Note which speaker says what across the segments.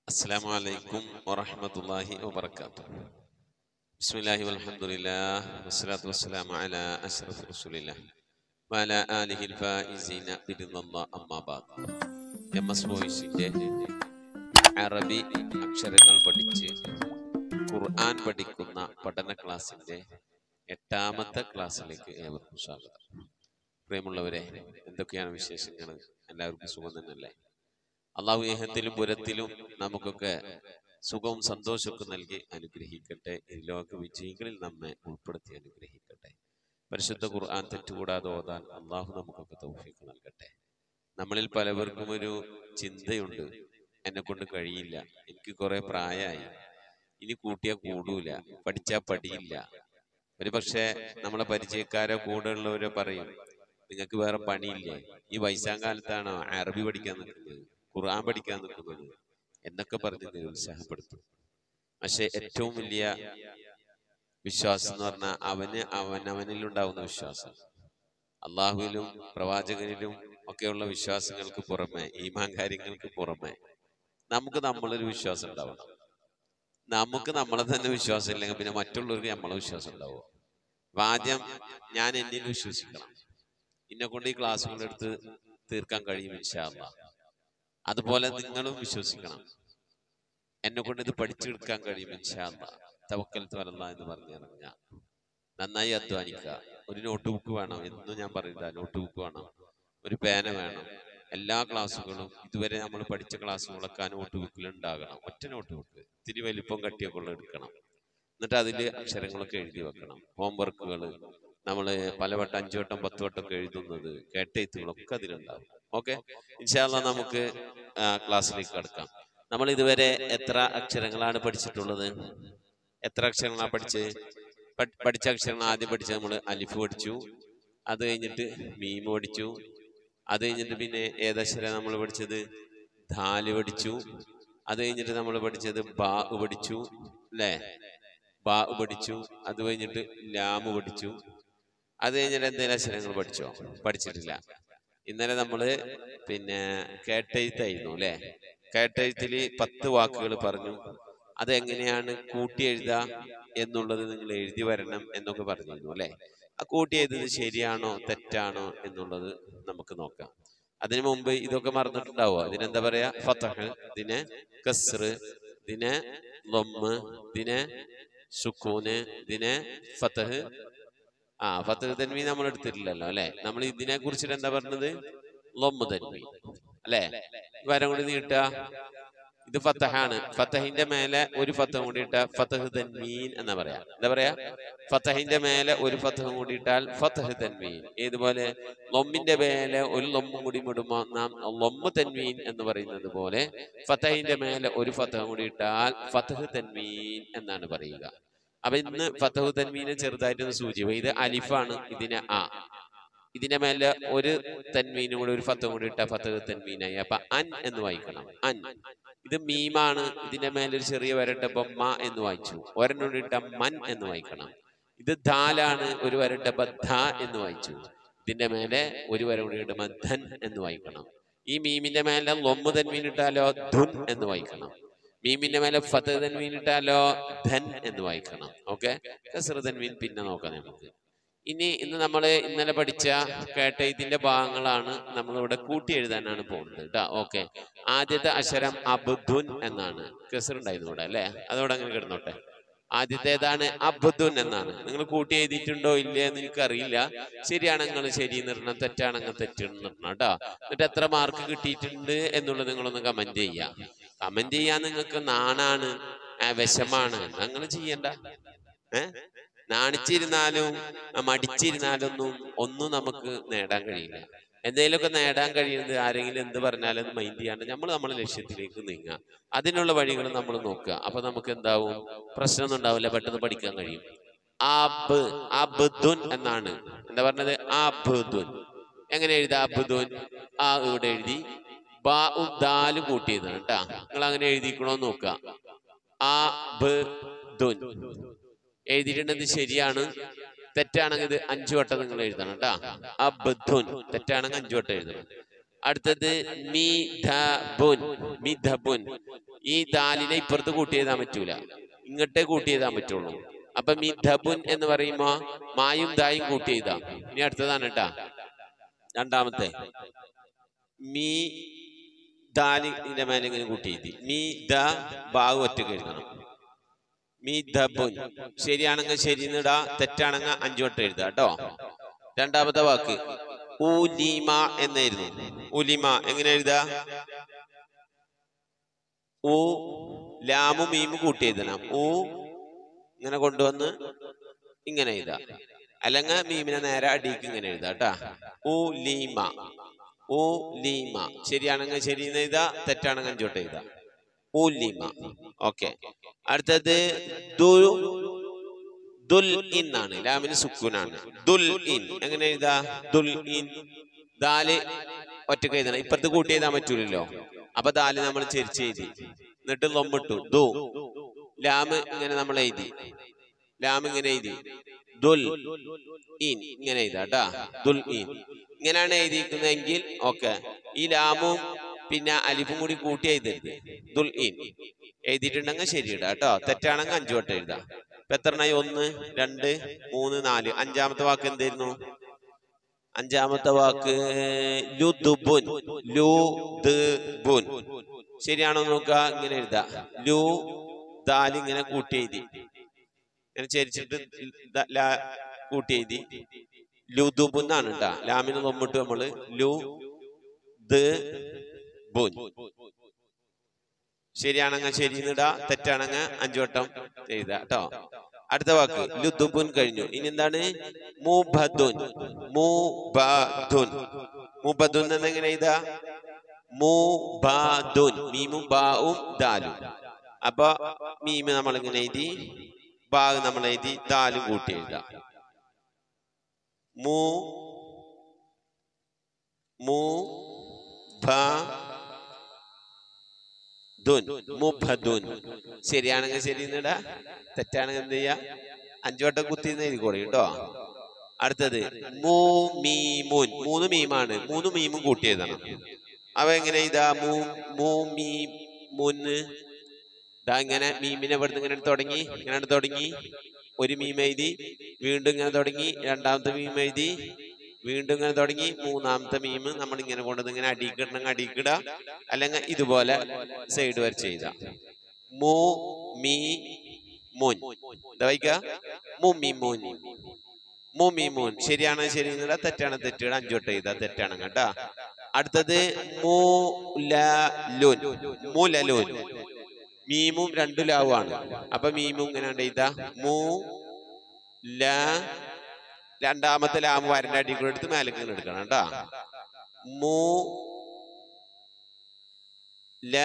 Speaker 1: السلام عليكم ورحمة الله وبركاته بسم الله والحمد لله والصلاة والسلام على أشرف رسول الله وعلى آله الفائزين برضا الله أما بعد M S വോയിസിൻ്റെ അറബി അക്ഷരങ്ങൾ പഠിച്ച് ഖുർആൻ പഠിക്കുന്ന പഠന ക്ലാസ്സിൻ്റെ എട്ടാമത്തെ ക്ലാസ്സിലേക്ക് ഏവർക്കും സ്വാഗതം പ്രിയമുള്ളവരെ എന്തൊക്കെയാണ് വിശേഷങ്ങൾ എല്ലാവർക്കും സുഖം തന്നെയല്ലേ അള്ളാഹു ഏഹത്തിലും പുരത്തിലും നമുക്കൊക്കെ സുഖവും സന്തോഷമൊക്കെ നൽകി അനുഗ്രഹിക്കട്ടെ ഈ ലോക വിജയികളിൽ നമ്മെ ഉൾപ്പെടുത്തി അനുഗ്രഹിക്കട്ടെ പരിശുദ്ധ ഖുർആൻ തെറ്റുകൂടാതെ ഓതാൻ അള്ളാഹു നമുക്കൊക്കെ തൗഫീഖ് നൽകട്ടെ നമ്മളിൽ പലവർക്കും ഒരു ചിന്തയുണ്ട് എന്നെ കൊണ്ട് കഴിയില്ല എനിക്ക് കുറെ പ്രായമായി ഇനി കൂട്ടിയാ കൂടൂല പഠിച്ചാ പഠിയില്ല ഒരു പക്ഷേ നമ്മളെ പരിചയക്കാരോ കൂടെ ഉള്ളവരോ പറയും നിങ്ങൾക്ക് വേറെ പണിയില്ലേ ഈ വയസ്സാം കാലത്താണോ അറബി പഠിക്കാൻ നിൽക്കുന്നത് ഖുർആൻ പഠിക്കാൻ നിൽക്കുന്നത് എന്നൊക്കെ പറഞ്ഞ് നിരുത്സാഹപ്പെടുത്തും പക്ഷെ ഏറ്റവും വലിയ വിശ്വാസം എന്ന് പറഞ്ഞാൽ അവന് അവനവനിലുണ്ടാവുന്ന വിശ്വാസം അള്ളാഹുവിലും പ്രവാചകനിലും ഒക്കെയുള്ള വിശ്വാസങ്ങൾക്ക് പുറമെ ഈമാൻ കാര്യങ്ങൾക്ക് പുറമെ നമുക്ക് നമ്മളൊരു വിശ്വാസം ഉണ്ടാവണം നമുക്ക് നമ്മളെ തന്നെ വിശ്വാസം ഇല്ലെങ്കിൽ പിന്നെ മറ്റുള്ളവർക്ക് നമ്മളെ വിശ്വാസം ഉണ്ടാവും അപ്പൊ ആദ്യം ഞാൻ എന്നിൽ വിശ്വസിക്കണം എന്നെ കൊണ്ട് ഈ ക്ലാസ്സുകൾ എടുത്ത് തീർക്കാൻ കഴിയും ഇൻഷാല്ല അതുപോലെ നിങ്ങളും വിശ്വസിക്കണം എന്നെ കൊണ്ട് ഇത് പഠിച്ചെടുക്കാൻ കഴിയും ഇൻഷാല്ല തവക്കൽ ത്വരല്ല എന്ന് പറഞ്ഞിറങ്ങ നന്നായി അധ്വാനിക്കുക ഒരു നോട്ട് ബുക്ക് വേണം എന്നും ഞാൻ പറയില്ല നോട്ട് ബുക്ക് വേണം ഒരു പേന വേണം എല്ലാ ക്ലാസ്സുകളും ഇതുവരെ നമ്മൾ പഠിച്ച ക്ലാസ്സുകളൊക്കെ ആ നോട്ട് ബുക്കിൽ ഉണ്ടാകണം ഒറ്റ നോട്ട് ബുക്ക് ഇത്തിരി വലിപ്പം കട്ടിയൊക്കെ ഉള്ള എടുക്കണം എന്നിട്ട് അതിൽ അക്ഷരങ്ങളൊക്കെ എഴുതി വെക്കണം ഹോംവർക്കുകൾ നമ്മൾ പലവട്ടം അഞ്ചു വട്ടം പത്ത് വട്ടം ഒക്കെ എഴുതുന്നത് കേട്ടെഴുത്തുകളൊക്കെ അതിലുണ്ടാവും ഓക്കെ ഇൻഷാല്ല നമുക്ക് ആ, ക്ലാസ്സിലേക്ക് കടക്കാം നമ്മൾ ഇതുവരെ എത്ര അക്ഷരങ്ങളാണ് പഠിച്ചിട്ടുള്ളത് എത്ര അക്ഷരങ്ങളാണ് പഠിച്ച് പഠി- പഠിച്ച അക്ഷരങ്ങൾ ആദ്യം പഠിച്ചത് നമ്മൾ അലിഫ് പഠിച്ചു അത് കഴിഞ്ഞിട്ട് മീം പഠിച്ചു അത് കഴിഞ്ഞിട്ട് പിന്നെ ഏതക്ഷരം നമ്മൾ പഠിച്ചത് ധാല് പഠിച്ചു അത് കഴിഞ്ഞിട്ട് നമ്മൾ പഠിച്ചത് ബാ പഠിച്ചു അല്ലേ ബാ പഠിച്ചു അത് കഴിഞ്ഞിട്ട് ലാമ് പഠിച്ചു അത് കഴിഞ്ഞിട്ട് എന്തെങ്കിലും അക്ഷരങ്ങൾ പഠിച്ചോ പഠിച്ചിട്ടില്ല ഇന്നലെ നമ്മൾ പിന്നെ കേട്ടെഴുത്തായിരുന്നു അല്ലേ കേട്ടെഴുത്തിൽ പത്ത് വാക്കുകൾ പറഞ്ഞു അതെങ്ങനെയാണ് കൂട്ടി എഴുതുക എന്നുള്ളത് നിങ്ങൾ എഴുതി വരണം എന്നൊക്കെ പറഞ്ഞിരുന്നു അല്ലെ ആ കൂട്ടി എഴുതുന്നത് ശരിയാണോ തെറ്റാണോ എന്നുള്ളത് നമുക്ക് നോക്കാം അതിനു മുമ്പ് ഇതൊക്കെ മറന്നിട്ടുണ്ടാവോ ഇതിനെന്താ പറയാ ഫതഹ് ഇതിനെ കസ്ർ ഇതിനെ ലൊമ്മ് ഇതിനെ സുക്കൂന് ഇതിനെ ഫതഹ് ആ ഫതഹ് തൻവീൻ നമ്മൾ എടുത്തിട്ടില്ലല്ലോ അല്ലെ നമ്മൾ ഇതിനെ കുറിച്ചിട്ട് എന്താ പറഞ്ഞത് ലൊമ്മ് തൻവീൻ അല്ലെ വരം കൂടി നീട്ടുക ഇത് ഫത്തഹാണ് ഫത്തഹിന്റെ മേലെ ഒരു ഫത്തഹ് കൂടി ഇട്ടാൽ ഫത്തഹ് തൻവീൻ എന്നാ പറയാ എന്താ പറയാ ഫത്തഹിന്റെ മേലെ ഒരു ഫത്തഹ് കൂടി ഇട്ടാൽ ഫത്തഹ് തൻവീൻ ഏതുപോലെ ലൊമ്മിന്റെ മേലെ ഒരു ലൊമ്മും കൂടി ഇടുമ്പോൾ നാം ലൊമ്മ് തൻവീൻ എന്ന് പറയുന്നത് പോലെ ഫത്തഹിന്റെ മേലെ ഒരു ഫത്തഹ് കൂടി ഇട്ടാൽ ഫത്തഹ് തൻവീൻ എന്നാണ് പറയുക അപ്പൊ ഇന്ന് ഫത്തഹ് തൻവീനെ ചെറുതായിട്ടൊന്ന് സൂചിപ്പ ഇത് അലിഫാണ് ഇതിന് ആ ഇതിന്റെ മേലെ ഒരു തൻവീനും കൂടി ഒരു ഫത്തഹ് കൂടി ഇട്ടാൽ ഫത്തഹ് തൻവീനായി അപ്പൊ അൻ എന്ന് വായിക്കണം അൻ ഇത് മീമാണ് ഇതിന്റെ മേലെ ഒരു ചെറിയ വരട്ടപ്പോ മ എന്ന് വായിച്ചു ഒരെണ്ണം ഇട്ട മൻ എന്ന് വായിക്കണം ഇത് ധാലാണ് ഒരു വരട്ടപ്പോ ധ എന്ന് വായിച്ചു ഇതിന്റെ മേലെ ഒരു വര കൂടി ഇടുമ്പോ ധൻ എന്ന് വായിക്കണം ഈ മീമിന്റെ മേലെ ലൊമ്മ് തൻവീൻ ഇട്ടാലോ ധുൻ എന്ന് വായിക്കണം മീമിന്റെ മേലെ ഫത്ത് തൻവീൻ ഇട്ടാലോ ധൻ എന്ന് വായിക്കണം ഓക്കെ കസർ തൻവീൻ പിന്നെ നോക്കാം നമുക്ക് ഇനി ഇന്ന് നമ്മൾ ഇന്നലെ പഠിച്ച കേട്ട ഇതിന്റെ ഭാഗങ്ങളാണ് നമ്മളിവിടെ കൂട്ടി എഴുതാനാണ് പോകുന്നത് കേട്ടോ ഓക്കെ ആദ്യത്തെ അക്ഷരം അബ്ദുൻ എന്നാണ് കെസർ ഉണ്ടായിരുന്നു ഇവിടെ അല്ലെ അതോടെ അങ്ങനെ കിടന്നോട്ടെ ആദ്യത്തേതാണ് അബ്ദുൻ എന്നാണ് നിങ്ങൾ കൂട്ടി എഴുതിയിട്ടുണ്ടോ ഇല്ലേ എന്ന് എനിക്കറിയില്ല ശരിയാണെങ്കിൽ ശരി നിർണം തെറ്റാണെങ്കിൽ തെറ്റ് നിർണം കേട്ടോ എന്നിട്ട് എത്ര മാർക്ക് കിട്ടിയിട്ടുണ്ട് എന്നുള്ളത് നിങ്ങളൊന്ന് കമന്റ് ചെയ്യാം കമന്റ് ചെയ്യാൻ നിങ്ങൾക്ക് നാണാണ് ആ, വിഷമാണ് നിങ്ങൾ ചെയ്യണ്ട ഏ നാണിച്ചിരുന്നാലും ആ, മടിച്ചിരുന്നാലൊന്നും ഒന്നും നമുക്ക് നേടാൻ കഴിയില്ല എന്തെങ്കിലുമൊക്കെ നേടാൻ കഴിയുന്നത് ആരെങ്കിലും എന്ത് പറഞ്ഞാലും അത് മൈൻഡ് ചെയ്യാണ്ട് നമ്മൾ നമ്മളെ ലക്ഷ്യത്തിലേക്ക് നീങ്ങുക അതിനുള്ള വഴികൾ നമ്മൾ നോക്കുക അപ്പൊ നമുക്ക് എന്താവും പ്രശ്നമൊന്നും ഉണ്ടാവില്ല പെട്ടെന്ന് പഠിക്കാൻ കഴിയും അബ് അബ്ദുൻ എന്നാണ് എന്താ പറഞ്ഞത് അബ്ദുൻ എങ്ങനെ എഴുതാ അബ്ദുൻ ആ ഇവിടെ എഴുതി ബാ ദാല് കൂട്ടിയതാണ് കേട്ടാ നിങ്ങൾ അങ്ങനെ എഴുതിക്കണോ നോക്കുക ആ ബ് ദുൻ എഴുതിയിട്ടുണ്ടെങ്കിൽ ശരിയാണ് തെറ്റാണെങ്കിൽ ഇത് അഞ്ചു വട്ടം നിങ്ങൾ എഴുതണം കേട്ടാ അബ്ദുൻ തെറ്റാണെങ്കിൽ അഞ്ചു വട്ടം എഴുതണം അടുത്തത് മിധബുൻ മിധബുൻ ഈ ദാലിനെ ഇപ്പുറത്ത് കൂട്ടി എഴുതാൻ പറ്റൂല ഇങ്ങോട്ടേ കൂട്ടി എഴുതാൻ പറ്റുള്ളൂ അപ്പൊ മിധബുൻ എന്ന് പറയുമ്പോ മായും ദായും കൂട്ടി എഴുതാം ഇനി അടുത്തതാണ് കേട്ടാ രണ്ടാമത്തെ മീ ദാലിന്റെ മേലെ ഇങ്ങനെ കൂട്ടി എഴുതി മീ ദ ബാവ് ഒറ്റക്ക് എഴുതണം മീ ദബുൻ ശരിയാണെങ്കിൽ ശരി എന്നിടാ തെറ്റാണെങ്കിൽ അഞ്ചു വട്ടം എഴുതാ കേട്ടോ രണ്ടാമത്തെ വാക്ക് ഉലിമ എന്നായിരുന്നു ഉലിമ എങ്ങനെ എഴുതാ ഉ ലാമും മീമും കൂട്ടി എഴുതണം ഉ ഇങ്ങനെ കൊണ്ടുവന്ന് ഇങ്ങനെ എഴുതാ അല്ലെങ്കിൽ മീമിനെ നേരെ അടിക്ക് ഇങ്ങനെ എഴുതാ കേട്ടാ ഉ ലീമ ഉ ലീമ ശരിയാണെങ്കിൽ ശരി എന്ന് എഴുതാ തെറ്റാണെങ്കിൽ അഞ്ചോട്ട് എഴുതാ ഉ ലീമ ഓക്കെ അടുത്തത് ദു ദുൽ ഇൻ ആണ് ലാമിന് സുക്കൂനാണ് ദുൽ ഇൻ എങ്ങനെ എഴുതാ ദുൽ ഇൻ ദാല് ഒറ്റക്ക് എഴുതണം ഇപ്പുറത്ത് കൂട്ടി എഴുതാൻ പറ്റൂലല്ലോ അപ്പൊ ദാല് നമ്മൾ ചെരിച്ച് എഴുതി എന്നിട്ട് ലൊമ്മിട്ടു ദു ലാമ് ഇങ്ങനെ നമ്മൾ എഴുതി ലാം ഇങ്ങനെ എഴുതി ദുൽ ഇൻ ഇങ്ങനെ എഴുതാ ട്ടാ ദുൽ ഇൻ ഇങ്ങനെയാണ് എഴുതിയിരിക്കുന്നതെങ്കിൽ ഓക്കെ ഈ ലാമും പിന്നെ അലിഫും കൂടി കൂട്ടി എഴുതരുത് ദുൽ ഇൻ എഴുതിയിട്ടുണ്ടെങ്കിൽ ശരി ഇടാ കേട്ടോ തെറ്റാണെങ്കിൽ അഞ്ചു വട്ടം എഴുതാം ഇപ്പൊ എത്രണ്ണായി ഒന്ന് രണ്ട് മൂന്ന് നാല് അഞ്ചാമത്തെ വാക്ക് എന്തായിരുന്നു അഞ്ചാമത്തെ വാക്ക് ലുദുബുൻ ലുദുബുൻ ശരിയാണോ നോക്കുക ഇങ്ങനെ എഴുതാ ലു ദാല് ഇങ്ങനെ കൂട്ടി എഴുതി ഇങ്ങനെ ചരിച്ചിട്ട് ദ- ലാ കൂട്ടി എഴുതി ലുദുബുൻ എന്നാണ് കേട്ടാ ലാമിന് നമ്മിട്ട് നമ്മള് ലു ദ് ബുൻ ശരിയാണെങ്കിൽ ശരി എന്നിടാ തെറ്റാണെങ്കിൽ അഞ്ചു വട്ടം എഴുതാ കേട്ടോ അടുത്ത വാക്ക് ലുദുബുൻ കഴിഞ്ഞു ഇനി എന്താണ് മുബദുൻ മുബദുൻ മുബദുൻ എന്നെങ്ങനെ എഴുതാ മുബദുൻ മീമും ബാവും ദാലും അപ്പൊ മീമ് നമ്മൾ ഇങ്ങനെ എഴുതി ബാ നമ്മൾ എഴുതി ദാലും കൂട്ടി എഴുതാം മു മു ഭ ദുൻ മുബദുൻ ശരിയാണെങ്കിൽ ശരി എന്നിടാ തെറ്റാണെങ്കിൽ എന്ത് ചെയ്യാ അഞ്ചു വട്ടം കുത്തി എഴുതിക്കോളി കേട്ടോ അടുത്തത് മൂ മീമുൻ മൂന്ന് മീമാണ് മൂന്ന് മീമും കൂട്ടി എഴുതണം അവ എങ്ങനെ ഇതാ മൂ മൂ മീ മുന്ന് ഇതാ ഇങ്ങനെ മീമിനെ ഇവിടുന്ന് ഇങ്ങനെ തുടങ്ങി ഇങ്ങനെ തുടങ്ങി ഒരു മീം എഴുതി വീണ്ടും ഇങ്ങനെ തുടങ്ങി രണ്ടാമത്തെ മീം എഴുതി വീണ്ടും ഇങ്ങനെ തുടങ്ങി മൂന്നാമത്തെ മീം നമ്മൾ ഇങ്ങനെ കൊണ്ടുവന്ന് ഇങ്ങനെ അടിക്കിടണമെങ്കിൽ അടിക്കിട അല്ലെങ്കിൽ ഇതുപോലെ സൈഡ് വരച്ച് ചെയ്ത മൂ മീ മുൻ എന്താ വായിക്ക മുമ്മി മുൻ മുമ്മി മുൻ ശരിയാണ് ശരി എന്നിട തെറ്റാണ് തെറ്റിട അഞ്ചോട്ട് ചെയ്ത തെറ്റാണ് കേട്ടാ അടുത്തത് മൂലലുൻ മൂലലുൻ മീമും രണ്ടു ലാവുമാണ് അപ്പൊ മീമും ഇങ്ങനെ എഴുതാ മൂ ല രണ്ടാമത്തെ ലാമ് വരന്റെ അടി കൂടെ എടുത്ത് മേലേക്ക് ഇങ്ങനെ എടുക്കണം കേട്ടാ മൂ ല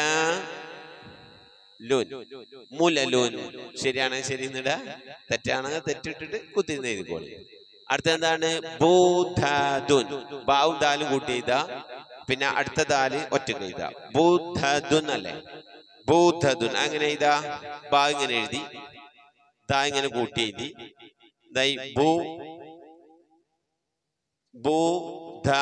Speaker 1: ലുൻ മുലലുൻ ശരിയാണ് ശരി എന്നിട തെറ്റാണെങ്കിൽ തെറ്റിട്ടിട്ട് കുത്തിന്ന് എഴുതിക്കോളി അടുത്ത എന്താണ് ബൂധദുൻ ബാവും ദാലും കൂട്ടി എഴുതാ പിന്നെ അടുത്ത ദാല് ഒറ്റക്ക് എഴുതാ ബൂധദുൻ അല്ലേ ബൂധദുൻ അങ്ങനെ എഴുതാ ബാ ഇങ്ങനെ എഴുതി ദാ ഇങ്ങനെ കൂട്ടി എഴുതി ദൈ ബൂ ബൂ ധ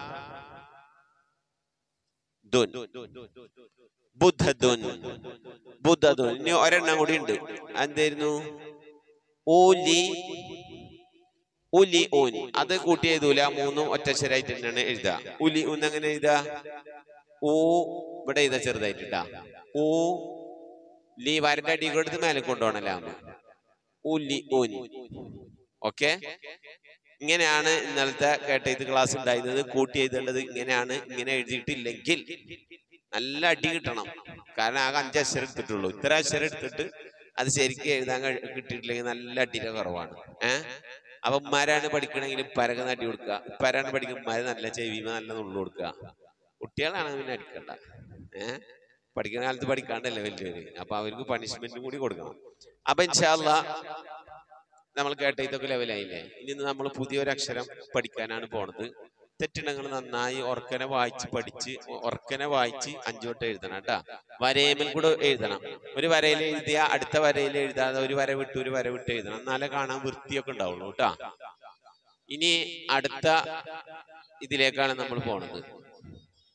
Speaker 1: ദുൻ ബുദ്ധദുൻ ബുദ്ധദുൻ ഇനി ഒരെണ്ണം കൂടി ഉണ്ട് എന്തായിരുന്നു ഊലി ഉലി ഊൻ അത് കൂട്ടി എഴുതൂല മൂന്നും ഒറ്റശ്ശരായിട്ട് തന്നെയാണ് എഴുതുക ഉലി ഊൻ എങ്ങനെ എഴുതുക ഊ ഇവിടെ എഴുതാ ചെറുതായിട്ടാ ഊ ലീ വരന്റെ അടി കൊടുത്ത് മേലെ കൊണ്ടുപോകണല്ലാന്ന് ഉലി ഊൻ ഓക്കെ ഇങ്ങനെയാണ് ഇന്നലത്തെ കേട്ട ഇത് ക്ലാസ് ഉണ്ടായിരുന്നത് കൂട്ടി എഴുതേണ്ടത് ഇങ്ങനെയാണ് ഇങ്ങനെ എഴുതിയിട്ടില്ലെങ്കിൽ നല്ല അടി കിട്ടണം കാരണം ആകെ അഞ്ച് അക്ഷരം എടുത്തിട്ടുള്ളൂ ഇത്ര അക്ഷരം എടുത്തിട്ട് അത് ശരിക്കും എഴുതാൻ കഴി- കിട്ടിയിട്ടില്ലെങ്കിൽ നല്ല അടിയുടെ കുറവാണ് ഏഹ് അപ്പൊ ഉമ്മാരാണ് പഠിക്കണമെങ്കിൽ പരക നടി കൊടുക്കുക ഉപ്പാരാണ് പഠിക്കുന്ന ഉമ്മാര് നല്ല ചെവിമ നല്ല നുള്ളു കൊടുക്കുക കുട്ടികളാണ് പിന്നെ അടിക്കണ്ട ഏഹ് പഠിക്കുന്ന കാലത്ത് പഠിക്കാണ്ടല്ലേ വലിയവര് അപ്പൊ അവർക്ക് പണിഷ്മെന്റും കൂടി കൊടുക്കണം അപ്പൊ ഇൻഷാല്ല നമ്മൾ കേട്ട ഇതൊക്കെ ലെവലായില്ലേ ഇനി നമ്മൾ പുതിയൊരു അക്ഷരം പഠിക്കാനാണ് പോണത് തെറ്റിടങ്ങൾ നന്നായി ഉറക്കനെ വായിച്ച് പഠിച്ച് ഉറക്കനെ വായിച്ച് അഞ്ചോട്ട് എഴുതണം കേട്ടാ വരയമൽ കൂടെ എഴുതണം ഒരു വരയിൽ എഴുതിയ അടുത്ത വരയിൽ എഴുതാതെ ഒരു വര വിട്ട് ഒരു വര വിട്ട് എഴുതണം എന്നാലേ കാണാൻ വൃത്തിയൊക്കെ ഉണ്ടാവുള്ളൂ കേട്ടാ ഇനി അടുത്ത ഇതിലേക്കാണ് നമ്മൾ പോണത്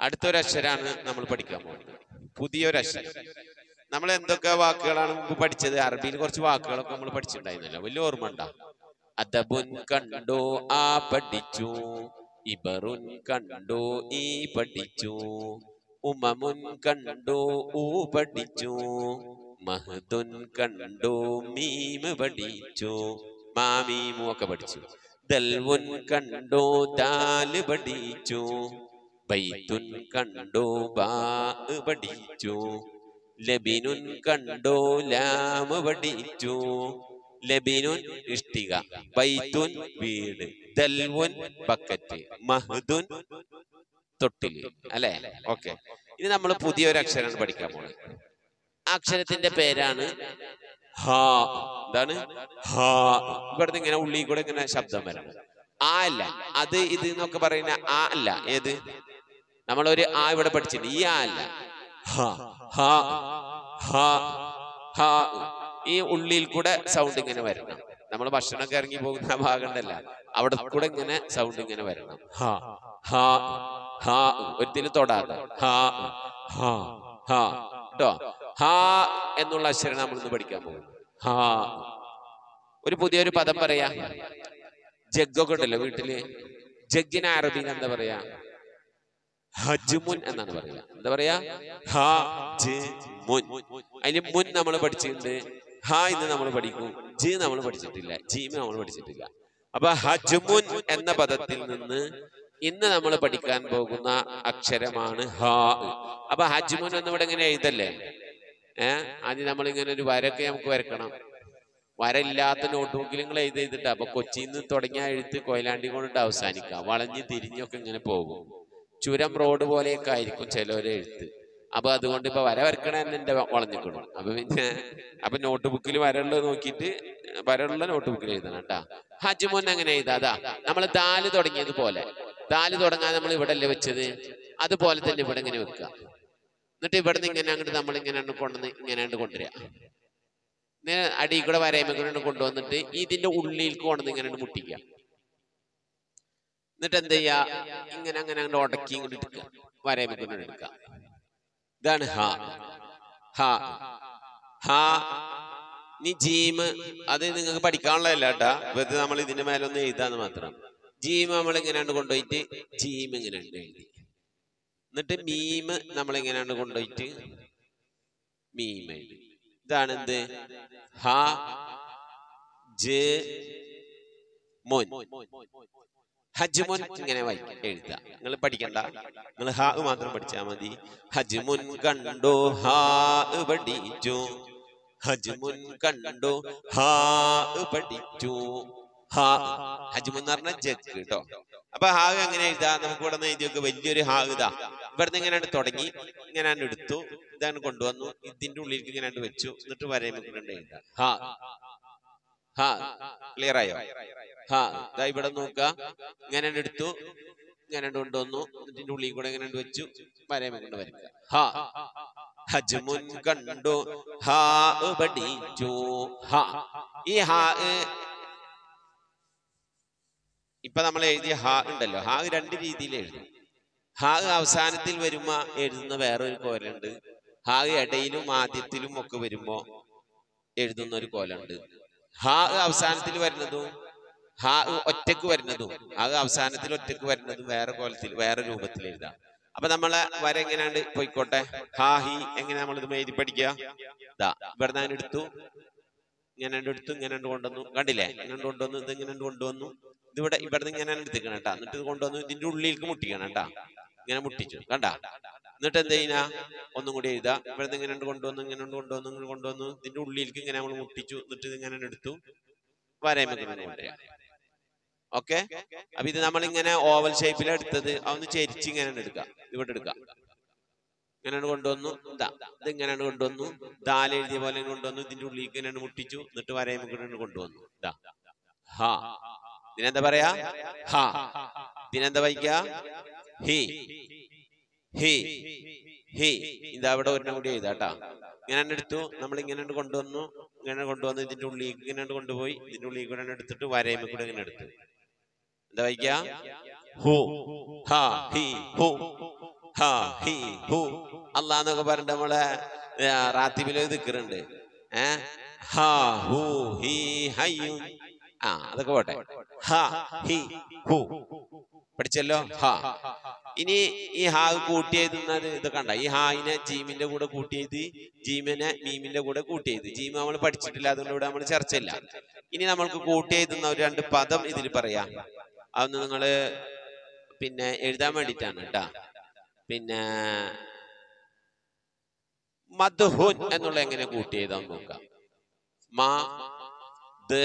Speaker 1: അടുത്തൊരു അക്ഷരാണ് നമ്മൾ പഠിക്കാൻ പോകുന്നത് പുതിയൊരു അക്ഷരം നമ്മൾ എന്തൊക്കെ വാക്കുകളാണ് മുമ്പ് പഠിച്ചത് അറബിയിൽ കുറച്ച് വാക്കുകളൊക്കെ നമ്മൾ പഠിച്ചിട്ടുണ്ടായിരുന്നല്ലോ വലിയ ഓർമ്മ ഉണ്ടാ അദബുൻ കണ്ടു ആ പഠിച്ചു ഇബറുൻ കണ്ടു ഈ പഠിച്ചു ഉമമുൻ കണ്ടു ഊ പഠിച്ചു മഹദുൻ കണ്ടു മീമ് പഠിച്ചു മാമീമു ഒക്കെ പഠിച്ചു ദൽവുൻ കണ്ടു ദാല് പഠിച്ചു ബൈത്തുൻ കണ്ടു ബാ പഠിച്ചു ലബിനുൻ കണ്ടു ലാമ് പഠിച്ചു ലബിനുൻ ഇഷ്ടിക ബൈത്തുൻ വീട് ദൽവുൻ ബക്കറ്റ് മഹദുൻ തൊട്ടില് അല്ലെ ഓക്കെ ഇനി നമ്മൾ പുതിയൊരു അക്ഷരമാണ് പഠിക്കാൻ പോകുന്നത് ആ അക്ഷരത്തിന്റെ പേരാണ് ഹാ എന്താണ് ഹാ ഇവിടുന്ന് ഇങ്ങനെ ഉള്ളിൽ കൂടെ ഇങ്ങനെ ശബ്ദം വരണം ആ അല്ല അത് ഇത് എന്നൊക്കെ പറയുന്ന ആ അല്ല ഏത് നമ്മളൊരു ആ ഇവിടെ പഠിച്ചിട്ടുണ്ട് ഈ ആ അല്ല ഹ ഹ ഹ ഹ ഈ ഉള്ളിൽ കൂടെ സൗണ്ട് ഇങ്ങനെ വരണം നമ്മൾ ഭക്ഷണമൊക്കെ ഇറങ്ങി പോകുന്ന ആ ഭാഗം ഉണ്ടല്ല അവിടെ കൂടെ ഇങ്ങനെ സൗണ്ട് ഇങ്ങനെ വരണം ഹ ഹ ഹ ഒരിക്കലും തൊടാതെ ഹ ഹ ഹ കേട്ടോ ഹ എന്നുള്ള അക്ഷരം നമ്മൾ ഇന്ന് പഠിക്കാൻ പോകും ഹ ഒരു പുതിയൊരു പദം പറയാ ജഗ്ഗൊക്കെ ഉണ്ടല്ലോ വീട്ടില് ജഗ്ഗിന് അറബിയിൽ എന്താ പറയാ ഹജ്മുൻ എന്നാണ് പറയാ എന്താ പറയാ ഹ ജ് മുൻ അതിന് മുൻ നമ്മൾ പഠിച്ചിട്ടുണ്ട് ഹ ഇന്ന് നമ്മൾ പഠിക്കും ജി നമ്മൾ പഠിച്ചിട്ടില്ല ജീമ് നമ്മൾ പഠിച്ചിട്ടില്ല അപ്പൊ ഹജ്മുൻ എന്ന പദത്തിൽ നിന്ന് ഇന്ന് നമ്മൾ പഠിക്കാൻ പോകുന്ന അക്ഷരമാണ് ഹ അപ്പൊ ഹജ്മുൻ എന്ന് ഇവിടെ ഇങ്ങനെ എഴുതല്ലേ ഏഹ് ആദ്യം നമ്മൾ ഇങ്ങനെ ഒരു വരൊക്കെ നമുക്ക് വരക്കണം വരയില്ലാത്ത നോട്ട്ബുക്കിൽ നിങ്ങൾ എഴുതി എഴുതിട്ട് അപ്പൊ കൊച്ചിയിൽ നിന്ന് തുടങ്ങിയ എഴുത്ത് കൊയിലാണ്ടി കൊണ്ടിട്ട് അവസാനിക്കാം വളഞ്ഞ് തിരിഞ്ഞൊക്കെ ഇങ്ങനെ പോകും ചുരം റോഡ് പോലെയൊക്കെ ആയിരിക്കും ചിലവരെ എഴുത്ത് അപ്പൊ അതുകൊണ്ട് ഇപ്പൊ വര വരക്കണ തന്നെ എന്റെ വളഞ്ഞിക്കണം അപ്പൊ പിന്നെ അപ്പൊ നോട്ട് ബുക്കിൽ വരയുള്ളത് നോക്കിയിട്ട് വരയുള്ള നോട്ട് ബുക്കിൽ എഴുതണം കേട്ടാ ഹജ്മുൻ അങ്ങനെ എഴുതാതാ നമ്മൾ ദാല് തുടങ്ങിയത് പോലെ ദാല് തുടങ്ങാൻ നമ്മൾ ഇവിടെ അല്ലേ വെച്ചത് അതുപോലെ തന്നെ ഇവിടെ ഇങ്ങനെ വെക്കുക എന്നിട്ട് ഇവിടെ നിന്ന് ഇങ്ങനെ അങ്ങോട്ട് നമ്മൾ ഇങ്ങനെ കൊണ്ടുവന്ന് ഇങ്ങനെ അങ്ങട് കൊണ്ടുവരിക ഇങ്ങനെ അടി കൂടെ വരയുമ്പോൾ കൂടെ കൊണ്ടുവന്നിട്ട് ഇതിന്റെ ഉള്ളിലേക്ക് കൊണ്ടുവന്ന് ഇങ്ങനെ അങ്ങട് മുട്ടിക്കുക എന്നിട്ട് എന്ത് ചെയ്യാ ഇങ്ങനെ അങ്ങനെ അങ്ങോട്ട് ഉടക്കി ഇങ്ങോട്ട് എടുക്കുക വരയുമ്പോൾ കൊണ്ട് എടുക്കുക ഇതാണ് ഹ ഹ ഹ നീ ജീമ് അത് നിങ്ങൾക്ക് പഠിക്കാനുള്ളതല്ല കേട്ടാ വെറുതെ നമ്മൾ ഇതിന്റെ മേലെ ഒന്ന് എഴുതാന്ന് മാത്രം ജീമ് നമ്മൾ ഇങ്ങനെ കൊണ്ടുപോയിട്ട് ജീമ് ഇങ്ങനെ ഉണ്ട് എഴുതി എന്നിട്ട് മീമ് നമ്മൾ ഇങ്ങനെ കൊണ്ടുപോയിട്ട് മീം എഴുതി ഇതാണ് എന്ത് ഹ ജ് മുൻ ഹജ്മുൻ ഇങ്ങനെ വായിക്കാം എഴുതാ നിങ്ങൾ പഠിക്കണ്ട നിങ്ങൾ ഹാ മാത്രം പഠിച്ചാൽ മതി ഹജ്മുൻ കണ്ടു ഹാ പഠിച്ചു ഹജ്മുൻ കണ്ടു ഹാ പഠിച്ചു ഹാ ഹജ്മുൻ എന്ന് പറഞ്ഞാൽ ജഗ് കേട്ടോ അപ്പൊ ഹാ എങ്ങനെ എഴുതാ നമുക്ക് ഇവിടെ നിന്ന് എഴുതിയൊക്കെ വലിയൊരു ഹാ ഇതാ ഇവിടുന്ന് ഇങ്ങനെ തുടങ്ങി ഇങ്ങനെ എടുത്തു ഇതാണ് കൊണ്ടുവന്നു ഇതിന്റെ ഉള്ളിലേക്ക് ഇങ്ങനെ വെച്ചു എന്നിട്ട് വരയുമ്പോൾ എഴുതാം ഹാ ഹാ ക്ലിയർ ആയോ ഹാ ഇതാ ഇവിടെ നോക്കുക ഇങ്ങനെ എടുത്തു ഇങ്ങനെ കൊണ്ടുവന്നു ഇതിന്റെ ഉള്ളിൽ കൂടെ ഇങ്ങനെ വെച്ചു വരയുമ്പോൾ കൊണ്ട് വരയ്ക്കുക ഹാ ഹജ്മുൻ കണ്ടു ഹാ പഠിച്ചു ഹാ ഈ ഹാ ഇപ്പൊ നമ്മൾ എഴുതിയ ഹാ ഉണ്ടല്ലോ ഹാ രണ്ട് രീതിയിൽ എഴുതും ഹാ അവസാനത്തിൽ വരുമ്പോ എഴുതുന്ന വേറൊരു കോലുണ്ട് ഹാ ഇടയിലും ആദ്യത്തിലും ഒക്കെ വരുമ്പോ എഴുതുന്ന ഒരു കോലുണ്ട് ഹാ അവസാനത്തിൽ വരുന്നതും ഹാ ഒറ്റക്ക് വരുന്നതും ഹാ അവസാനത്തിൽ ഒറ്റക്ക് വരുന്നതും വേറെ കോലത്തിൽ വേറെ രൂപത്തിൽ എഴുതാം അപ്പൊ നമ്മളെ വര എങ്ങനെയാണ്ട് പോയിക്കോട്ടെ ഹാ ഹി എങ്ങനെ നമ്മൾ ഇത് എഴുതി പഠിക്കുക ഇതാ ഇവിടെ ഞാൻ എടുത്തു ഇങ്ങനെ എടുത്തു ഇങ്ങനെ കൊണ്ടുവന്നു കണ്ടില്ലേ ഇങ്ങനെ കൊണ്ടുവന്നു ഇത് ഇങ്ങനെ കൊണ്ടുവന്നു ഇതിവിടെ ഇവിടെ ഇങ്ങനെ എടുത്തിക്കണം കേട്ടാ എന്നിട്ട് ഇത് കൊണ്ടുവന്നു ഇതിന്റെ ഉള്ളിലേക്ക് മുട്ടിക്കണം കേട്ടാ ഇങ്ങനെ മുട്ടിച്ചു കണ്ട എന്നിട്ട് എന്ത് ചെയ്യുന്ന ഒന്നും കൂടി എഴുതാ ഇവിടെ ഇങ്ങനെ കൊണ്ടുവന്നു ഇങ്ങനെ കൊണ്ടുവന്നു ഇങ്ങനെ കൊണ്ടുവന്നു ഇതിന്റെ ഉള്ളിലേക്ക് ഇങ്ങനെ നമ്മൾ മുട്ടിച്ചു എന്നിട്ട് ഇത് ഇങ്ങനെ എടുത്തു വരയുമ്പോൾ കൊണ്ടുവരാം ഓക്കെ അപ്പൊ ഇത് നമ്മൾ ഇങ്ങനെ ഓവൽ ഷേപ്പിൽ എടുത്തത് അതൊന്ന് ചെരിച്ച് ഇങ്ങനെ എടുക്കാം ഇവിടെ എടുക്കാം ഇങ്ങനെ കൊണ്ടുവന്നു ഇതാ ഇത് ഇങ്ങനെയാണ് കൊണ്ടുവന്നു ദാല എഴുതിയ പോലെ കൊണ്ടുവന്നു ഇതിന്റെ ഉള്ളിലേക്ക് ഇങ്ങനെ മുട്ടിച്ചു എന്നിട്ട് വരയുമ്പോൾ കൊണ്ടുവന്നു ഇതാ ഹാ ഇതിനെന്താ പറയാ ഹാ ഇതിനെന്താ വായിക്ക ഹി ഹി ഹി ഇതാ അവിടെ ഒരെണ്ണം കൂടി എഴുതാട്ടാ ഇങ്ങനെ എടുത്തു നമ്മൾ ഇങ്ങനെ കൊണ്ടുവന്നു ഇങ്ങനെ കൊണ്ടുവന്ന് ഇതിന്റെ ഉള്ളിലേക്ക് ഇങ്ങനെ കൊണ്ടുപോയി ഇതിന്റെ ഉള്ളിൽ കൂടെ എടുത്തിട്ട് വരയുമ്പോൾ കൂടെ ഇങ്ങനെ എടുത്തു എന്താ വായിക്ക ഹു ഹ ഹി ഹു ഹ ഹി ഹു അള്ളാന്നൊക്കെ പറഞ്ഞിട്ട് നമ്മളെ റാത്തിബില് ദിക്കറുണ്ട് ഏ ഹ ഹു ഹി ഹയ്യുൻ ആ അതൊക്കെ പോട്ടെ ഹ ഹി ഹു പഠിച്ചല്ലോ ഹ ഇനി ഈ ഹാ കൂട്ടിയെഴുതുന്നത് ഇത് കണ്ട ഈ ഹായിനെ ജീമിന്റെ കൂടെ കൂട്ടിയത് ജീമിനെ മീമിന്റെ കൂടെ കൂട്ടിയത് ജീം നമ്മൾ പഠിച്ചിട്ടില്ല അതുകൊണ്ട് ഇവിടെ നമ്മൾ ചർച്ചയില്ല ഇനി നമ്മൾക്ക് കൂട്ടിയെഴുതുന്ന ഒരു രണ്ട് പദം ഇതിൽ പറയാം അതൊന്ന് നിങ്ങള് പിന്നെ എഴുതാൻ വേണ്ടിട്ടാണ് കേട്ടാ പിന്നെ മദ്ഹുൻ എന്നുള്ള എങ്ങനെ കൂട്ടിയെഴുതാൻ നോക്കാം മാ ദ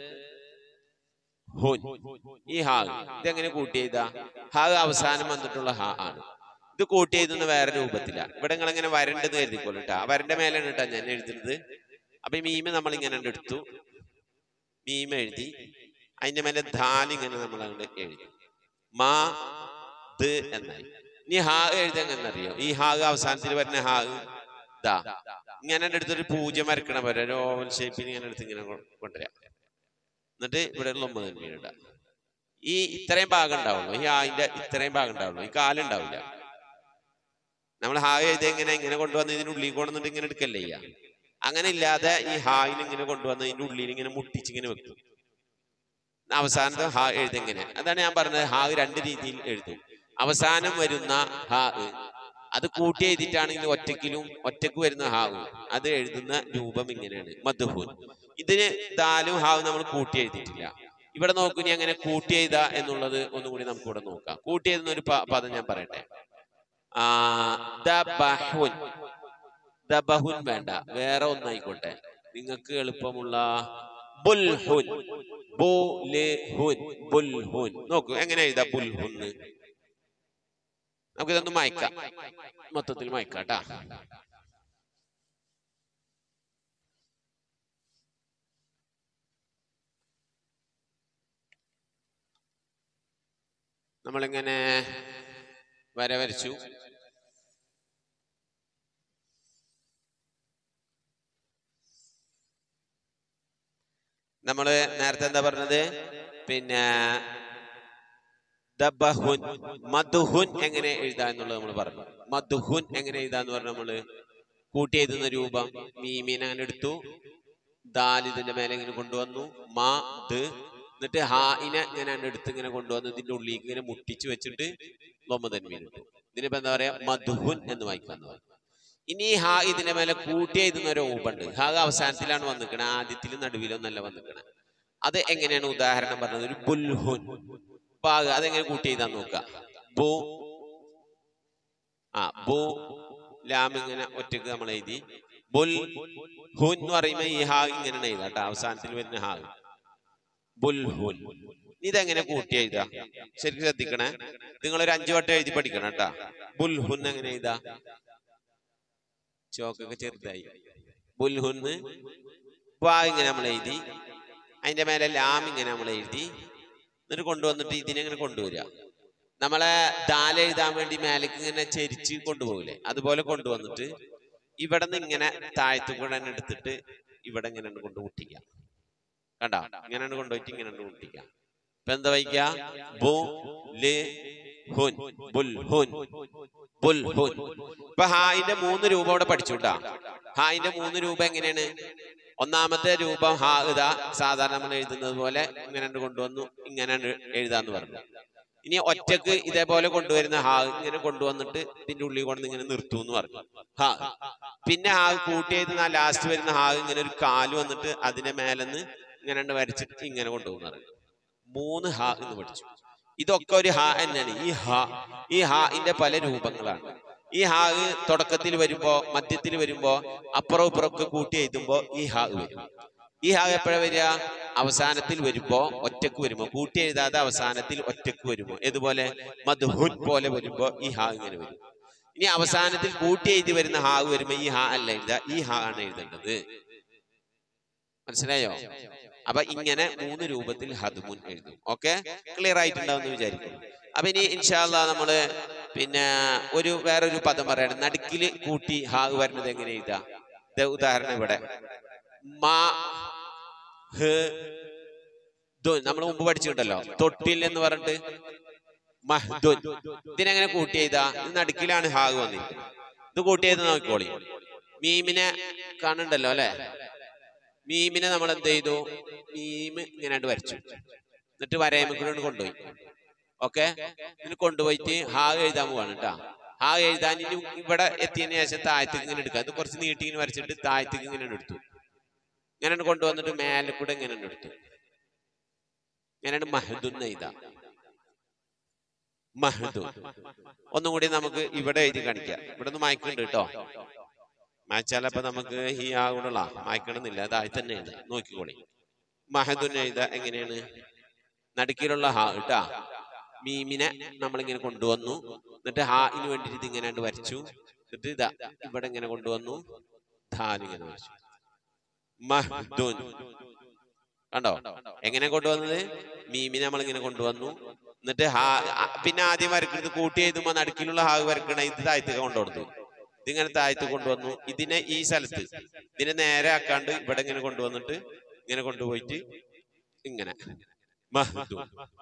Speaker 1: ഹുൻ ഈ ഹാ ഇതെങ്ങനെ കൂട്ടിയെഴുതാ ഹാ അവസാനം വന്നിട്ടുള്ള ഹാ ആണ് ഇത് കൂട്ടിയെഴുതുന്ന വേറെ രൂപത്തില ഇവിടെ നിങ്ങൾ ഇങ്ങനെ വരണ്ടെന്ന് കരുതിക്കോളൂ കേട്ടോ ആ വരന്റെ മേലാണ് കേട്ടോ ഞാൻ എഴുതുന്നത് അപ്പൊ ഈ മീമ നമ്മൾ ഇങ്ങനെ അങ്ങട് എടുത്തു മീമ എഴുതി അതിന്റെ മേലെ ധാൽ ഇങ്ങനെ നമ്മൾ അങ്ങോട്ട് എഴുതി മാ ദ് എന്നായി ഇനി ഹാ എഴുതെങ്ങന്നറിയോ ഈ ഹാ അവസാനത്തിൽ വരുന്ന ഹാ ദാ ഇങ്ങനെ എടുത്തൊരു പൂജ്യം വരക്കണ പോലെ ഒരു ഓവൽ ഷേപ്പിൽ ഇങ്ങനെ എടുത്ത് ഇങ്ങനെ കൊ- കൊണ്ടുവരാം എന്നിട്ട് ഇവിടെ ഉള്ള ഒമ്പത് തന്നെ ഇടാം ഈ ഇത്രയും ഭാഗം ഉണ്ടാവുള്ളൂ ഈ ഹായിന്റെ ഇത്രയും ഭാഗം ഉണ്ടാവുള്ളൂ ഈ കാലുണ്ടാവില്ല നമ്മൾ ഹായ് എഴുതി എങ്ങനെ ഇങ്ങനെ കൊണ്ടുവന്ന് ഇതിന്റെ ഉള്ളിൽ കൊണ്ടുവന്നിട്ട് ഇങ്ങനെ എടുക്കല്ലേ ചെയ്യാ അങ്ങനെ ഇല്ലാതെ ഈ ഹായിന് ഇങ്ങനെ കൊണ്ടുവന്ന് ഇതിന്റെ ഉള്ളിൽ ഇങ്ങനെ മുട്ടിച്ച് ഇങ്ങനെ വെക്കും അവസാനത്തെ ഹാ എഴുതെങ്ങനെ അതാണ് ഞാൻ പറഞ്ഞത് ഹാ രണ്ട് രീതിയിൽ എഴുതും അവസാനം വരുന്ന ഹാ അത് കൂട്ടി എഴുതിയിട്ടാണെങ്കിൽ ഒറ്റക്കിലും ഒറ്റക്ക് വരുന്ന ഹാവ് അത് എഴുതുന്ന രൂപം ഇങ്ങനെയാണ് മധുഹൂൻ ഇതിന് ദാലും ഹാവും നമ്മൾ കൂട്ടി എഴുതിയിട്ടില്ല ഇവിടെ നോക്കൂ ഇനി അങ്ങനെ കൂട്ടി എഴുത എന്നുള്ളത് ഒന്നും കൂടി നമുക്ക് ഇവിടെ നോക്കാം കൂട്ടി എഴുതുന്ന ഒരു പ- പദം ഞാൻ പറയട്ടെ ആ ദബഹുൻ ദബഹുൻ വേണ്ട വേറെ ഒന്നായിക്കോട്ടെ നിങ്ങൾക്ക് എളുപ്പമുള്ള ബുൽഹുൻ ബുൽഹുൻ ബുൽഹുൻ നോക്കൂ എങ്ങനെ എഴുതാ ബുൽഹുൻ നമുക്കിതൊന്ന് മായ്ക്കാം മൊത്തത്തിൽ മായ്ക്കാം ട്ടാ നമ്മളിങ്ങനെ വര വരച്ചു നമ്മള് നേരത്തെ എന്താ പറഞ്ഞത് പിന്നെ ദബഹുൻ മധുഹുൻ എങ്ങനെ എഴുതാ എന്നുള്ളത് നമ്മൾ പറഞ്ഞു മധുഹുൻ എങ്ങനെ എഴുതാന്ന് പറഞ്ഞ നമ്മള് കൂട്ടി എഴുതുന്ന രൂപം മീമീൻ അങ്ങനെ എടുത്തു ദാൽ ഇതിന്റെ മേലെ ഇങ്ങനെ കൊണ്ടുവന്നു മാ ദ് എന്നിട്ട് ഹായിനെ ഇങ്ങനെ അങ്ങട് എടുത്ത് ഇങ്ങനെ കൊണ്ടുവന്ന് ഇതിന്റെ ഉള്ളിലേക്ക് ഇങ്ങനെ മുട്ടിച്ച് വെച്ചിട്ട് ലൊമതൻ മീൻ ഇട്ടു ഇതിനിപ്പോ എന്താ പറയാ മധുഹുൻ എന്ന് വായിക്കാന്ന് പറഞ്ഞു ഇനി ഈ ഹാ ഇതിന്റെ മേലെ കൂട്ടി എഴുതുന്ന ഒരു രൂപമുണ്ട് ഹാ അവസാനത്തിലാണ് വന്നിക്കണത് ആദ്യത്തിലും നടുവിലും നല്ല വന്നിക്കണത് അത് എങ്ങനെയാണ് ഉദാഹരണം പറഞ്ഞത് ഒരു ബുൽഹുൻ പാക അതെങ്ങനെ കൂട്ടി എഴുതാൻ നോക്ക ബു ആ ബു ലാം ഇങ്ങനെ ഒറ്റക്ക് നമ്മൾ എഴുതി ബുൽ ഹുൻ എന്ന് പറയുമ്പോ ഈ ഹാ ഇങ്ങനെയാണ് എഴുതാ കേട്ടോ അവസാനത്തിൽ വരുന്ന ഹാ ബുൽ ഹുൻ ഇതെങ്ങനെ കൂട്ടി എഴുതാ ശരിക്കും ശ്രദ്ധിക്കണേ നിങ്ങൾ ഒരു അഞ്ചു വട്ടം എഴുതി പഠിക്കണം കേട്ടാ ബുൽ ഹുൻ എങ്ങനെ എഴുതാ ചോക്കൊക്കെ ചെറുതായി ബുൽ ഹുന്ന് വാ ഇങ്ങനെ നമ്മൾ എഴുതി അതിന്റെ മേലെ ലാം ഇങ്ങനെ നമ്മൾ എഴുതി എന്നിട്ട് കൊണ്ടുവന്നിട്ട് ഇതിനെങ്ങനെ കൊണ്ടുവരിക നമ്മളെ ദാല എഴുതാൻ വേണ്ടി മേലേക്ക് ഇങ്ങനെ ചെരിച്ച് കൊണ്ടുപോകില്ലേ അതുപോലെ കൊണ്ടുവന്നിട്ട് ഇവിടെ നിന്ന് ഇങ്ങനെ താഴത്തു കൂടെ തന്നെ എടുത്തിട്ട് ഇവിടെ ഇങ്ങനെ കൊണ്ട് മുട്ടിക്കാം കണ്ടോ ഇങ്ങനെ കൊണ്ടുപോയിട്ട് ഇങ്ങനെ മുട്ടിക്കാം ഇപ്പൊ എന്താ വയ്ക്ക ബു ല് ഹുൻ ബുൽ ഹുൻ ബുൽ ഹുൻ ഇപ്പൊ ഹായിന്റെ മൂന്ന് രൂപ ഇവിടെ പഠിച്ചുട്ടാ ഹായിന്റെ മൂന്ന് രൂപ എങ്ങനെയാണ് ഒന്നാമത്തെ രൂപം ഹാ ഇതാ സാധാരണ നമ്മൾ എഴുതുന്നത് പോലെ ഇങ്ങനെ കൊണ്ടുവന്നു ഇങ്ങനെ എഴുതാന്ന് പറഞ്ഞു ഇനി ഒറ്റക്ക് ഇതേപോലെ കൊണ്ടുവരുന്ന ഹാ ഇങ്ങനെ കൊണ്ടുവന്നിട്ട് ഇതിന്റെ ഉള്ളിൽ കൊണ്ട് ഇങ്ങനെ നിർത്തൂ എന്ന് പറഞ്ഞു ഹാ പിന്നെ ഹാ കൂട്ടി എഴുതുന്ന ലാസ്റ്റ് വരുന്ന ഹാ ഇങ്ങനെ ഒരു കാല് വന്നിട്ട് അതിന്റെ മേലെന്ന് ഇങ്ങനെ വരച്ചിട്ട് ഇങ്ങനെ കൊണ്ടുപോകുന്ന പറഞ്ഞു മൂന്ന് ഹാ എന്ന് പഠിച്ചു ഇതൊക്കെ ഒരു ഹാ തന്നെയാണ് ഈ ഹാ ഈ ഹാഇന്റെ പല രൂപങ്ങളാണ് ഈ ഹാ തുടക്കത്തിൽ വരുമ്പോ മധ്യത്തിൽ വരുമ്പോ അപ്പുറവും ഇപ്പുറമൊക്കെ കൂട്ടി എഴുതുമ്പോ ഈ ഹാ വരും ഈ ഹാ എപ്പോഴാ വരിക അവസാനത്തിൽ വരുമ്പോ ഒറ്റക്ക് വരുമ്പോ കൂട്ടി എഴുതാതെ അവസാനത്തിൽ ഒറ്റക്ക് വരുമ്പോ ഇതുപോലെ മധുഹുൻ പോലെ വരുമ്പോ ഈ ഹാ ഇങ്ങനെ വരും ഇനി അവസാനത്തിൽ കൂട്ടി എഴുതി വരുന്ന ഹാ വരുമ്പോ ഈ ഹാ അല്ല എഴുതുക ഈ ഹാ ആണ് എഴുതേണ്ടത് മനസ്സിലായോ അപ്പൊ ഇങ്ങനെ മൂന്ന് രൂപത്തിൽ ഹദ്മുൻ എഴുതും ഓക്കെ ക്ലിയർ ആയിട്ടുണ്ടാവും എന്ന് വിചാരിക്കുന്നു അപ്പൊ ഇനി ഇൻഷാല്ല നമ്മള് പിന്നെ ഒരു വേറൊരു പദം പറയണം നടുക്കില് കൂട്ടി ഹാ വരുന്നത് എങ്ങനെ എഴുതാ ഇത് ഉദാഹരണം ഇവിടെ മാ ഹ് നമ്മൾ മുമ്പ് പഠിച്ചിട്ടുണ്ടല്ലോ തൊട്ടിൽ എന്ന് പറഞ്ഞിട്ട് മഹ്ദുൻ ഇതിനെങ്ങനെ കൂട്ടി ചെയ്താ ഇത് നടുക്കിലാണ് ഹാഗ് വന്നിരിക്കുന്നത് ഇത് കൂട്ടി ചെയ്ത് നോക്കിക്കോളി മീമിനെ കാണുന്നുണ്ടല്ലോ അല്ലെ മീമിനെ നമ്മൾ എന്ത് ചെയ്തു മീം ഇങ്ങനെ അങ്ങട് വരച്ചു എന്നിട്ട് വരയമ്മക്കൂടെ കൊണ്ടുപോയി ഓക്കെ ഇതിന് കൊണ്ടുപോയിട്ട് ഹാ എഴുതാൻ പോവാണ് കേട്ടാ ഹാ എഴുതാൻ ഇനി ഇവിടെ എത്തിയതിന് ശേഷം താഴത്തേക്ക് ഇങ്ങനെ എടുക്കുക ഇത് കുറച്ച് നീട്ടി ഇങ്ങനെ വരച്ചിട്ട് താഴത്തേക്ക് ഇങ്ങനെ അങ്ങട് എടുത്തു ഇങ്ങനെ കൊണ്ടുവന്നിട്ട് മേലെ കൂടെ ഇങ്ങനെ അങ്ങട് എടുത്തു ഇങ്ങനെ മഹദുൻ എഴുതാം മഹദു ഒന്നും കൂടി നമുക്ക് ഇവിടെ എഴുതി കാണിക്കാം ഇവിടെ ഒന്ന് മായ്ക്കുന്നുണ്ട് കേട്ടോ മായ്ച്ചാലപ്പോ നമുക്ക് ഈ ആകുള്ള മായ്ക്കണമെന്നില്ല അതായി തന്നെ എഴുതാം നോക്കിക്കോളി മഹദുൻ എഴുതാ എങ്ങനെയാണ് നടുക്കിലുള്ള ഹാ കേട്ടാ മീമിനെ നമ്മളിങ്ങനെ കൊണ്ടുവന്നു എന്നിട്ട് ഹാ ഇന് വേണ്ടിട്ട് ഇത് ഇങ്ങനെ അങ്ങട് വരച്ചു എന്നിട്ട് ഇതാ ഇവിടെ ഇങ്ങനെ കൊണ്ടുവന്നു ധാൻ ഇങ്ങനെ വരച്ചു മഹ്ദുൻ കണ്ടോ എങ്ങനെ കൊണ്ടുവന്നത് മീമിനെ നമ്മളിങ്ങനെ കൊണ്ടുവന്നു എന്നിട്ട് ഹാ ആ- പിന്നെ ആദ്യം വരക്കുന്നത് കൂട്ടി എഴുതുമ്പോ നടുക്കിലുള്ള ഹാഗ് വരക്കണ ഇത് താഴ്ത്തേക്ക് കൊണ്ടുവന്നു ഇതിങ്ങനെ താഴ്ത്ത് കൊണ്ടുവന്നു ഇതിനെ ഈ സ്ഥലത്ത് ഇതിനെ നേരെ ആക്കാണ്ട് ഇവിടെ ഇങ്ങനെ കൊണ്ടുവന്നിട്ട് ഇങ്ങനെ കൊണ്ടുപോയിട്ട് ഇങ്ങനെ മഹ്ദു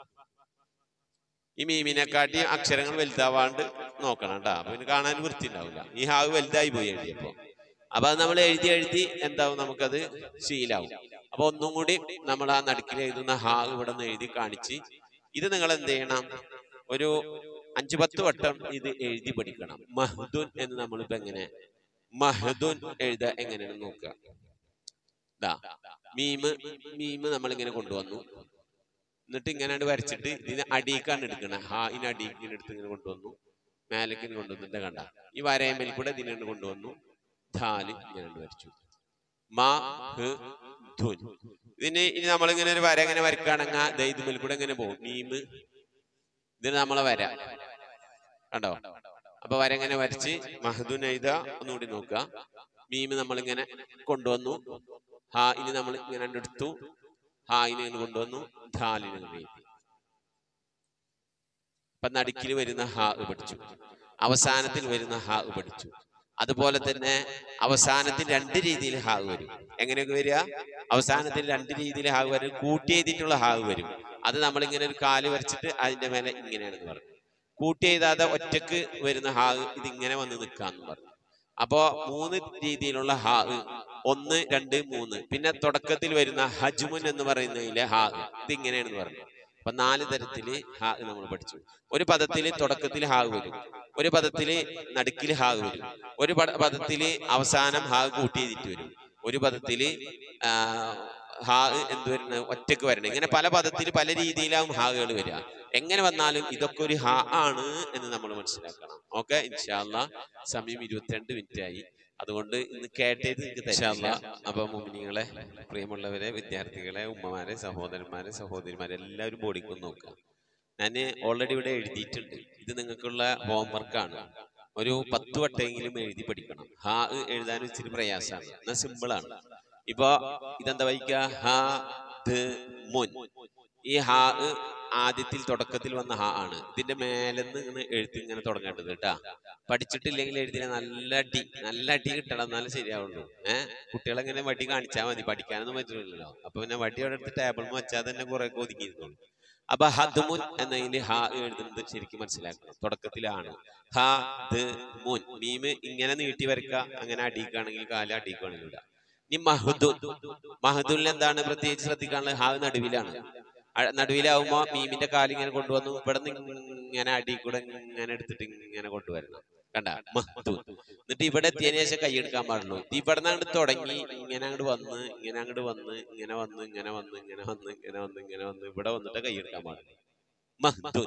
Speaker 1: ഈ മീമിനെക്കാട്ടി അക്ഷരങ്ങൾ വലുതാവാണ്ട് നോക്കണം കേട്ടോ അപ്പൊ പിന്നെ കാണാൻ വൃത്തി ഉണ്ടാവില്ല ഈ ഹാഗ് വലുതായി പോയി എഴുതിയപ്പോ അപ്പൊ അത് നമ്മൾ എഴുതി എഴുതി എന്താവും നമുക്കത് ശീലാവും അപ്പൊ ഒന്നും കൂടി നമ്മൾ ആ നടുക്കിൽ എഴുതുന്ന ഹാഗ് ഇവിടെ നിന്ന് എഴുതി കാണിച്ച് ഇത് നിങ്ങൾ എന്ത് ചെയ്യണം ഒരു അഞ്ചു പത്ത് വട്ടം ഇത് എഴുതി പഠിക്കണം മഹ്ദുൻ എന്ന് നമ്മളിപ്പോ എങ്ങനെ മഹ്ദുൻ എഴുത എങ്ങനെയാണെന്ന് നോക്കുക ദാ മീമ് മീമ് നമ്മളിങ്ങനെ കൊണ്ടുവന്നു എന്നിട്ട് ഇങ്ങനെ അങ്ങട് വരച്ചിട്ട് ഇതിന് അടിയിക്കാണ് എടുക്കണത് ഹാ ഇന് അടിയിക്ക് ഇങ്ങനെ എടുത്ത് ഇങ്ങനെ കൊണ്ടുവന്നു മേലേക്ക് ഇങ്ങനെ കൊണ്ടുവന്നിട്ട് കണ്ട ഈ വരയമ്മയിൽ കൂടെ ഇതിനെ കൊണ്ടുവന്നു ധാല് ഇങ്ങനെ അങ്ങട് വരച്ചു മാ ഹ് ധുൻ ഇതിന് ഇനി നമ്മളിങ്ങനെ ഒരു വര ഇങ്ങനെ വരക്കുകയാണെങ്കിൽ ദേ ഇതുമേൽ കൂടെ ഇങ്ങനെ പോകും മീമ് ഇതിന് നമ്മളെ വര കണ്ടോ അപ്പൊ വര ഇങ്ങനെ വരച്ച് മഹദുൻ എഴുത ഒന്നുകൂടി നോക്കുക മീമ് നമ്മളിങ്ങനെ കൊണ്ടുവന്നു ഹാ ഇനി നമ്മൾ ഇങ്ങനെ അങ്ങട് എടുത്തു ഹാ ഇനി ഇങ്ങനെ കൊണ്ടുവന്നു ധാലിനെ ഇങ്ങനെ എഴുതി ഇപ്പൊ നടുക്കിൽ വരുന്ന ഹാ പഠിച്ചു അവസാനത്തിൽ വരുന്ന ഹാ പഠിച്ചു അതുപോലെ തന്നെ അവസാനത്തിൽ രണ്ട് രീതിയിൽ ഹാഗ് വരും എങ്ങനെയൊക്കെ വരിക അവസാനത്തിൽ രണ്ട് രീതിയിൽ ഹാഗ് വരും കൂട്ടി എഴുതിയിട്ടുള്ള ഹാഗ് വരും അത് നമ്മൾ ഇങ്ങനെ ഒരു കാല് വരച്ചിട്ട് അതിന്റെ മേലെ ഇങ്ങനെയാണെന്ന് പറഞ്ഞു കൂട്ടി എഴുതാതെ ഒറ്റക്ക് വരുന്ന ഹാഗ് ഇത് ഇങ്ങനെ വന്ന് നിൽക്കാന്ന് പറഞ്ഞു അപ്പോ മൂന്ന് രീതിയിലുള്ള ഹാഗ് ഒന്ന് രണ്ട് മൂന്ന് പിന്നെ തുടക്കത്തിൽ വരുന്ന ഹജ്മുൻ എന്ന് പറയുന്നതിലെ ഹാഗ് ഇത് ഇങ്ങനെയാണെന്ന് പറഞ്ഞു അപ്പൊ നാല് തരത്തില് ഹാഗ് നമ്മൾ പഠിച്ചു ഒരു പദത്തില് തുടക്കത്തിൽ ഹാഗ് വരും ഒരു പദത്തില് നടുക്കിൽ ഹാഗ് വരും ഒരു പദ- പദത്തില് അവസാനം ഹാഗ് കൂട്ടി എഴുതിട്ട് വരും ഒരു പദത്തില് ആ, ഹാ എന്ത് വരുന്നത് ഒറ്റക്ക് വരണം ഇങ്ങനെ പല പദത്തിൽ പല രീതിയിലാവും ഹാഗുകൾ വരിക എങ്ങനെ വന്നാലും ഇതൊക്കെ ഒരു ഹാ ആണ് എന്ന് നമ്മൾ മനസ്സിലാക്കണം ഓക്കെ ഇൻഷാല്ല സമയം ഇരുപത്തിരണ്ട് മിനിറ്റ് ആയി അതുകൊണ്ട് ഇന്ന് കേട്ടത് നിങ്ങൾക്ക് തരില്ല അപ്പൊ മുമിനിങ്ങളെ പ്രിയമുള്ളവരെ വിദ്യാർത്ഥികളെ ഉമ്മമാരെ സഹോദരന്മാരെ സഹോദരിമാരെ എല്ലാവരും ബോഡിക്കൊന്ന് നോക്കുക ഞാൻ ഓൾറെഡി ഇവിടെ എഴുതിയിട്ടുണ്ട് ഇത് നിങ്ങൾക്കുള്ള ഹോംവർക്കാണ് ഒരു പത്ത് വട്ടെങ്കിലും എഴുതി പഠിക്കണം ഹാ എഴുതാൻ ഇച്ചിരി പ്രയാസമാണ് എന്നാൽ സിമ്പിൾ ആണ് ഇപ്പൊ ഇതെന്താ വായിക്കുക ഹാ ധ മുൻ ഈ ഹാ ആദ്യത്തിൽ തുടക്കത്തിൽ വന്ന ഹാ ആണ് ഇതിന്റെ മേലെന്ന് ഇങ്ങനെ എഴുത്ത് ഇങ്ങനെ തുടങ്ങേണ്ടത് കേട്ടാ പഠിച്ചിട്ടില്ലെങ്കിൽ എഴുതിയ നല്ല അടി നല്ല അടി കിട്ടണം എന്നാലും ശരിയാവുള്ളൂ ഏഹ് കുട്ടികളെ ഇങ്ങനെ വടി കാണിച്ചാൽ മതി പഠിക്കാനൊന്നും പറ്റില്ലല്ലോ അപ്പൊ പിന്നെ വടി അവിടെ എടുത്ത് ടേബിൾ വെച്ചാൽ തന്നെ കുറെ ഒതുങ്ങിയിരുന്നുള്ളൂ അപ്പൊ ഹദ്മുൻ എന്നതില് ഹ എഴുതുന്നത് ശരിക്കും മനസ്സിലാക്കണം തുടക്കത്തിലാണ് ഹ ദ് മുൻ മീമ് ഇങ്ങനെ നീട്ടി വരക്ക അങ്ങനെ അടിക്കുകയാണെങ്കിൽ കാല് അടിക്കുകയാണെങ്കിൽ ഇടാം ഇനി മഹദുൻ മഹദുലിൽ എന്താണ് പ്രത്യേകിച്ച് ശ്രദ്ധിക്കാനുള്ളത് ഹാ നടുവിലാണ് അ- നടുവിലാവുമ്പോ മീമിന്റെ കാല് ഇങ്ങനെ കൊണ്ടുവന്നു ഇവിടെ നിന്ന് ഇങ്ങനെ അടി കൂടെ ഇങ്ങനെ എടുത്തിട്ട് ഇങ്ങനെ കൊണ്ടുവരണം കണ്ട മഹദൂൻ എന്നിട്ട് ഇവിടെ എത്തിയതിനു ശേഷം കൈയെടുക്കാൻ പാടുള്ളൂ ഇത് ഇവിടെ നിന്ന് അങ്ങോട്ട് തുടങ്ങി ഇങ്ങനെ അങ്ങോട്ട് വന്ന് ഇങ്ങനെ അങ്ങോട്ട് വന്ന് ഇങ്ങനെ വന്ന് ഇങ്ങനെ വന്ന് ഇങ്ങനെ വന്ന് ഇങ്ങനെ വന്ന് ഇങ്ങനെ വന്ന് ഇവിടെ വന്നിട്ട് കൈയെടുക്കാൻ പാടുള്ളൂ മഹദൂൻ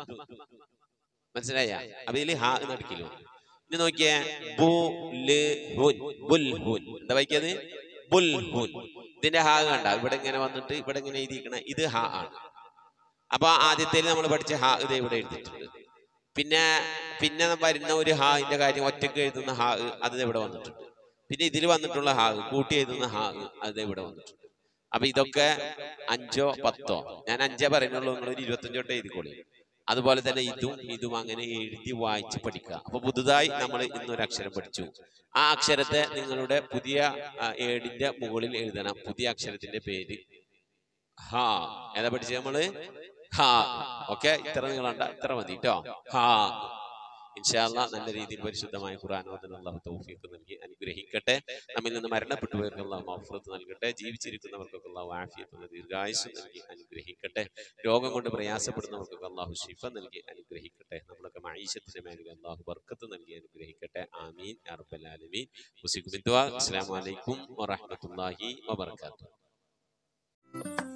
Speaker 1: മനസ്സിലായ അപ്പൊ ഇതില് ഹാ നടിക്കലോ ഇനി നോക്കിയേ ബു ല് ഹുൻ ബുൽ ഹുൻ എന്താ വായിക്കത് ബുൽ ഹുൻ ഇതിന്റെ ഹാ കണ്ട ഇവിടെ ഇങ്ങനെ വന്നിട്ട് ഇവിടെ ഇങ്ങനെ എഴുതിയിരിക്കണ ഇത് ഹാ ആണ് അപ്പൊ ആദ്യത്തെ നമ്മൾ പഠിച്ച ഹാ ഇത് ഇവിടെ എഴുതിയിട്ടുണ്ട് പിന്നെ പിന്നെ വരുന്ന ഒരു ഹാന്റെ കാര്യം ഒറ്റക്ക് എഴുതുന്ന ഹാ അത് ഇവിടെ വന്നിട്ടുണ്ട് പിന്നെ ഇതിൽ വന്നിട്ടുള്ള ഹാ കൂട്ടി എഴുതുന്ന ഹാ അത് ഇവിടെ വന്നിട്ടുണ്ട് അപ്പൊ ഇതൊക്കെ അഞ്ചോ പത്തോ ഞാൻ അഞ്ചേ പറയുന്നുള്ളൂ നിങ്ങൾ ഒരു ഇരുപത്തഞ്ചോട്ട് എഴുതിക്കോളി അതുപോലെ തന്നെ ഇതും ഇതും അങ്ങനെ എഴുതി വായിച്ച് പഠിക്കുക അപ്പൊ പുതുതായി നമ്മൾ ഇന്നൊരു അക്ഷരം പഠിച്ചു ആ അക്ഷരത്തെ നിങ്ങളുടെ പുതിയ ആ, ഏടിന്റെ മുകളിൽ എഴുതണം പുതിയ അക്ഷരത്തിന്റെ പേര് ഹാ ഏതാ പഠിച്ചത് നമ്മള് ഹാ ഓക്കെ ഇത്ര നീളണ്ട ഇത്ര മതി കേട്ടോ ഹാ ഇൻഷാല്ല നല്ല രീതിയിൽ പരിശുദ്ധമായ ഖുർആൻ ഓതുന്ന അള്ളാഹു തൗഫീഖ് നൽകി അനുഗ്രഹിക്കട്ടെ നമ്മിൽ നിന്ന് മരണപ്പെട്ടു പോയവർക്ക് അള്ളാഹു മൗഫറത്ത് നൽകട്ടെ ജീവിച്ചിരിക്കുന്നവർക്കൊക്കെ അള്ളാഹു ആഫിയത്തുള്ള ദീർഘായുസ് നൽകി അനുഗ്രഹിക്കട്ടെ രോഗം കൊണ്ട് പ്രയാസപ്പെടുന്നവർക്കൊക്കെ അള്ളാഹു ഷിഫ നൽകി അനുഗ്രഹിക്കട്ടെ നമ്മളൊക്കെ മൈശത്തിന്റെ മേഖല അള്ളാഹു ബർക്കത്ത് നൽകി അനുഗ്രഹിക്കട്ടെ ആമീൻ യാ റബ്ബൽ ആലമീൻ മുസിഖ് ബിദ്വ അസ്സലാമു അലൈക്കും വറഹ്മത്തുള്ളാഹി വബറകാതുഹു